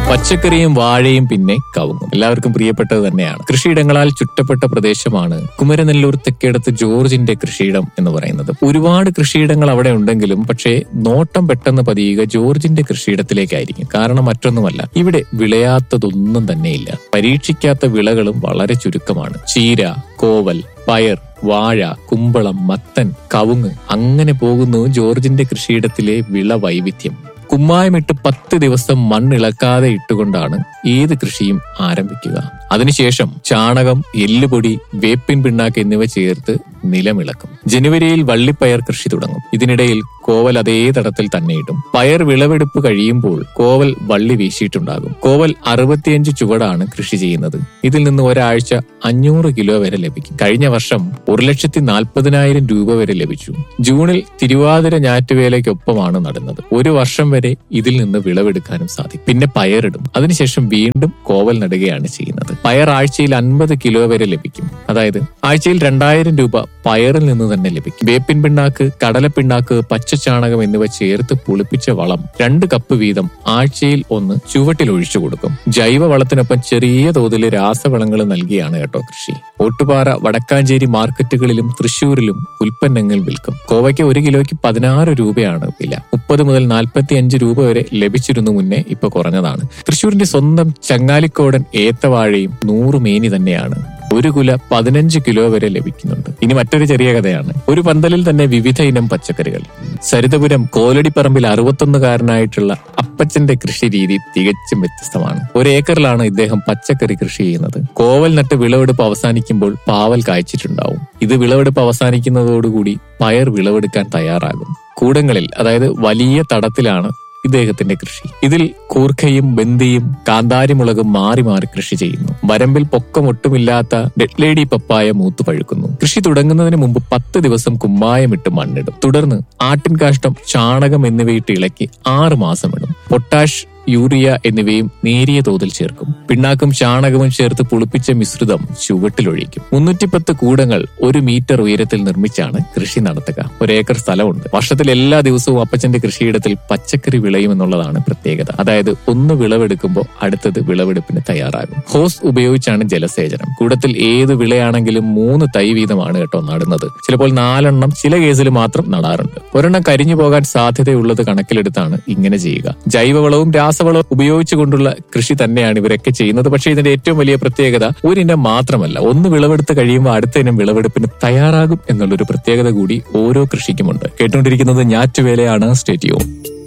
പച്ചക്കറിയും വാഴയും പിന്നെ കവുങ്ങും എല്ലാവർക്കും പ്രിയപ്പെട്ടത് തന്നെയാണ് കൃഷിയിടങ്ങളാൽ ചുറ്റപ്പെട്ട പ്രദേശമാണ് കുമരനെല്ലൂർ തെക്കേടത്ത് ജോർജിന്റെ കൃഷിയിടം എന്ന് പറയുന്നത് ഒരുപാട് കൃഷിയിടങ്ങൾ അവിടെ ഉണ്ടെങ്കിലും പക്ഷേ നോട്ടം പെട്ടെന്ന് പതിയുക ജോർജിന്റെ കൃഷിയിടത്തിലേക്കായിരിക്കും കാരണം മറ്റൊന്നുമല്ല ഇവിടെ വിളയാത്തതൊന്നും തന്നെയില്ല പരീക്ഷിക്കാത്ത വിളകളും വളരെ ചുരുക്കമാണ് ചീര കോവൽ പയർ വാഴ കുമ്പളം മത്തൻ കവുങ്ങ് അങ്ങനെ പോകുന്നു ജോർജിന്റെ കൃഷിയിടത്തിലെ വിള വൈവിധ്യം കുമ്മായമിട്ട് പത്ത് ദിവസം മണ്ണിളക്കാതെ ഇട്ടുകൊണ്ടാണ് ഏത് കൃഷിയും ആരംഭിക്കുക അതിനുശേഷം ചാണകം എല്ലുപൊടി വേപ്പിൻ പിണ്ണാക്ക് എന്നിവ ചേർത്ത് നിലമിളക്കും ജനുവരിയിൽ വള്ളിപ്പയർ കൃഷി തുടങ്ങും ഇതിനിടയിൽ കോവൽ അതേ തടത്തിൽ തന്നെ ഇടും പയർ വിളവെടുപ്പ് കഴിയുമ്പോൾ കോവൽ വള്ളി വീശിയിട്ടുണ്ടാകും കോവൽ അറുപത്തിയഞ്ച് ചുവടാണ് കൃഷി ചെയ്യുന്നത് ഇതിൽ നിന്ന് ഒരാഴ്ച അഞ്ഞൂറ് കിലോ വരെ ലഭിക്കും കഴിഞ്ഞ വർഷം ഒരു ലക്ഷത്തി നാൽപ്പതിനായിരം രൂപ വരെ ലഭിച്ചു ജൂണിൽ തിരുവാതിര ഞാറ്റുവേലയ്ക്കൊപ്പമാണ് നടുന്നത് ഒരു വർഷം വരെ ഇതിൽ നിന്ന് വിളവെടുക്കാനും സാധിക്കും പിന്നെ പയറിടും അതിനുശേഷം വീണ്ടും കോവൽ നടുകയാണ് ചെയ്യുന്നത് പയർ ആഴ്ചയിൽ അൻപത് കിലോ വരെ ലഭിക്കും അതായത് ആഴ്ചയിൽ രണ്ടായിരം രൂപ പയറിൽ നിന്ന് തന്നെ ലഭിക്കും വേപ്പിൻ പിണ്ണാക്ക് കടലപ്പിണ്ണാക്ക് പച്ചച്ചാണകം എന്നിവ ചേർത്ത് പുളിപ്പിച്ച വളം രണ്ട് കപ്പ് വീതം ആഴ്ചയിൽ ഒന്ന് ചുവട്ടിൽ ഒഴിച്ചു കൊടുക്കും ജൈവ വളത്തിനൊപ്പം ചെറിയ തോതിൽ രാസവളങ്ങൾ നൽകിയാണ് കേട്ടോ കൃഷി ഓട്ടുപാറ വടക്കാഞ്ചേരി മാർക്കറ്റുകളിലും തൃശൂരിലും ഉൽപ്പന്നങ്ങൾ വിൽക്കും കോവയ്ക്ക് ഒരു കിലോയ്ക്ക് പതിനാറ് രൂപയാണ് വില മുപ്പത് മുതൽ നാൽപ്പത്തി അഞ്ച് രൂപ വരെ ലഭിച്ചിരുന്നു മുന്നേ ഇപ്പൊ കുറഞ്ഞതാണ് തൃശൂരിന്റെ സ്വന്തം ചങ്ങാലിക്കോടൻ ഏത്തവാഴയും നൂറ് മേനി തന്നെയാണ് ഒരു കുല പതിനഞ്ച് കിലോ വരെ ലഭിക്കുന്നുണ്ട് ഇനി മറ്റൊരു ചെറിയ കഥയാണ് ഒരു പന്തലിൽ തന്നെ വിവിധ ഇനം പച്ചക്കറികൾ സരിതപുരം കോലടിപ്പറമ്പിൽ അറുപത്തൊന്നുകാരനായിട്ടുള്ള അപ്പച്ചന്റെ കൃഷി രീതി തികച്ചും വ്യത്യസ്തമാണ് ഒരു ഏക്കറിലാണ് ഇദ്ദേഹം പച്ചക്കറി കൃഷി ചെയ്യുന്നത് കോവൽ നട്ട് വിളവെടുപ്പ് അവസാനിക്കുമ്പോൾ പാവൽ കായ്ച്ചിട്ടുണ്ടാവും ഇത് വിളവെടുപ്പ് അവസാനിക്കുന്നതോടുകൂടി പയർ വിളവെടുക്കാൻ തയ്യാറാകും കൂടങ്ങളിൽ അതായത് വലിയ തടത്തിലാണ് ഇദ്ദേഹത്തിന്റെ കൃഷി ഇതിൽ കൂർഖയും ബന്ദിയും കാന്താരിമുളകും മാറി മാറി കൃഷി ചെയ്യുന്നു വരമ്പിൽ പൊക്കമൊട്ടുമില്ലാത്ത ഡെഡ്ലേഡി പപ്പായ മൂത്തു പഴുക്കുന്നു കൃഷി തുടങ്ങുന്നതിന് മുമ്പ് പത്ത് ദിവസം കുമ്മായമിട്ട് മണ്ണിടും തുടർന്ന് ആട്ടിൻകാഷ്ടം ചാണകം എന്നിവയിട്ട് ഇളക്കി ആറ് മാസം ഇടും പൊട്ടാഷ് യൂറിയ എന്നിവയും നേരിയ തോതിൽ ചേർക്കും പിണ്ണാക്കും ചാണകവും ചേർത്ത് പുളിപ്പിച്ച മിശ്രിതം ചുവട്ടിലൊഴിക്കും മുന്നൂറ്റിപ്പത്ത് കൂടങ്ങൾ ഒരു മീറ്റർ ഉയരത്തിൽ നിർമ്മിച്ചാണ് കൃഷി നടത്തുക ഒരേക്കർ സ്ഥലമുണ്ട് വർഷത്തിൽ എല്ലാ ദിവസവും അപ്പച്ചന്റെ കൃഷിയിടത്തിൽ പച്ചക്കറി വിളയുമെന്നുള്ളതാണ് പ്രത്യേകത അതായത് ഒന്ന് വിളവെടുക്കുമ്പോൾ അടുത്തത് വിളവെടുപ്പിന് തയ്യാറാകും ഹോസ് ഉപയോഗിച്ചാണ് ജലസേചനം കൂടത്തിൽ ഏത് വിളയാണെങ്കിലും മൂന്ന് തൈ വീതമാണ് കേട്ടോ നടുന്നത് ചിലപ്പോൾ നാലെണ്ണം ചില കേസിൽ മാത്രം നടാറുണ്ട് ഒരെണ്ണം കരിഞ്ഞു പോകാൻ സാധ്യതയുള്ളത് കണക്കിലെടുത്താണ് ഇങ്ങനെ ചെയ്യുക ജൈവവളവും രാസവളവും ഉപയോഗിച്ചുകൊണ്ടുള്ള കൃഷി തന്നെയാണ് ഇവരൊക്കെ ചെയ്യുന്നത് പക്ഷേ ഇതിന്റെ ഏറ്റവും വലിയ പ്രത്യേകത ഒരിനം മാത്രമല്ല ഒന്ന് വിളവെടുത്ത് കഴിയുമ്പോൾ അടുത്ത ഇനം വിളവെടുപ്പിന് തയ്യാറാകും എന്നുള്ളൊരു പ്രത്യേകത കൂടി ഓരോ കൃഷിക്കുമുണ്ട് കേട്ടുകൊണ്ടിരിക്കുന്നത് ഞാറ്റുവേലയാണ് സ്റ്റേറ്റിയോ